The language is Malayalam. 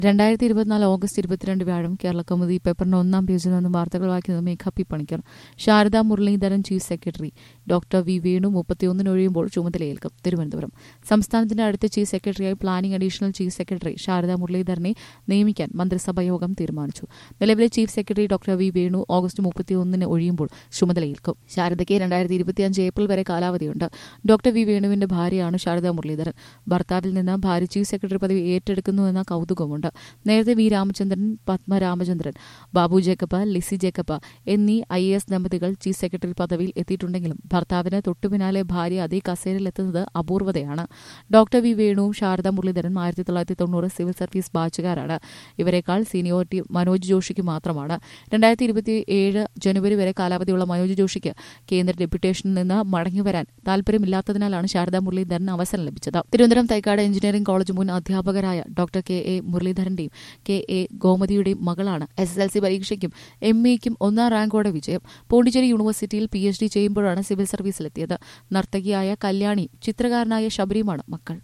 രണ്ടായിരത്തി ഇരുപത്തിനാല് ഓഗസ്റ്റ് ഇരുപത്തിരണ്ട് വ്യാഴം കേരള കൗമുദി പേപ്പറിന്റെ ഒന്നാം പേജിൽ നിന്നും വാർത്തകൾ വായിക്കുന്നത് Megha P Panicker Sarada Muraleedharan chief secretary doctor V Venu മുപ്പത്തിയൊന്നിന് ഒഴിയുമ്പോൾ ചുമതലയേൽക്കും തിരുവനന്തപുരം സംസ്ഥാനത്തിന്റെ അടുത്ത ചീഫ് സെക്രട്ടറിയായി planning additional chief secretary Sarada മുരളീധരനെ നിയമിക്കാൻ മന്ത്രിസഭാ യോഗം തീരുമാനിച്ചു നിലവിലെ chief secretary doctor V Venu August മുപ്പത്തിയൊന്നിന് ഒഴിയുമ്പോൾ ചുമതലയേൽക്കും ശാരദയ്ക്ക് രണ്ടായിരത്തി ഇരുപത്തിയഞ്ച് ഏപ്രിൽ വരെ കാലാവധിയുണ്ട് ഡോക്ടർ വി വേണുവിന്റെ ഭാര്യയാണ് ശാരദ മുരളീധരൻ ഭർത്താവിൽ നിന്ന് ഭാര്യ ചീഫ് സെക്രട്ടറി പദവി ഏറ്റെടുക്കുന്നുവെന്ന കൗതുകമുണ്ട് നേരത്തെ വി രാമചന്ദ്രൻ പത്മ രാമചന്ദ്രൻ ബാബു ജേക്കബ് ലിസി ജേക്കബ് എന്നീ ഐ എസ് ദമ്പതികൾ ചീഫ് സെക്രട്ടറി പദവിയിൽ എത്തിയിട്ടുണ്ടെങ്കിലും ഭർത്താവിന് തൊട്ടുപിന്നാലെ ഭാര്യ അതേ കസേരയിലെത്തുന്നത് അപൂർവതയാണ് ഡോക്ടർ വി വേണുവും ശാരദ മുരളീധരൻ ആയിരത്തി തൊള്ളായിരത്തി തൊണ്ണൂറ് സിവിൽ സർവീസ് ബാച്ചുകാരാണ് ഇവരെക്കാൾ സീനിയോറിറ്റി മനോജ് ജോഷിക്ക് മാത്രമാണ് രണ്ടായിരത്തി ഇരുപത്തി ഏഴ് ജനുവരി വരെ കാലാവധിയുള്ള മനോജ് ജോഷിക്ക് കേന്ദ്ര ഡെപ്യൂട്ടേഷനിൽ നിന്ന് മടങ്ങിവരാൻ താൽപര്യമില്ലാത്തതിനാലാണ് ശാരദ മുരളീധരന് അവസരം ലഭിച്ചത് തിരുവനന്തപുരം തൈക്കാട് എഞ്ചിനീയറിംഗ് കോളേജ് മുൻ അധ്യാപകരായ ഡോക്ടർ കെ എ മുരളീധരന്റെയും കെ എ ഗോമതിയുടെയും മകളാണ് എസ് എസ് എൽ സി പരീക്ഷയ്ക്കും എം എക്കും ഒന്നാം റാങ്കോടെ വിജയം പോണ്ടിച്ചേരി യൂണിവേഴ്സിറ്റിയിൽ പി എച്ച് ഡി ചെയ്യുമ്പോഴാണ് സിവിൽ സർവീസിലെത്തിയത് നർത്തകിയായ കല്യാണി ചിത്രകാരനായ ശബരിയുമാണ് മക്കൾ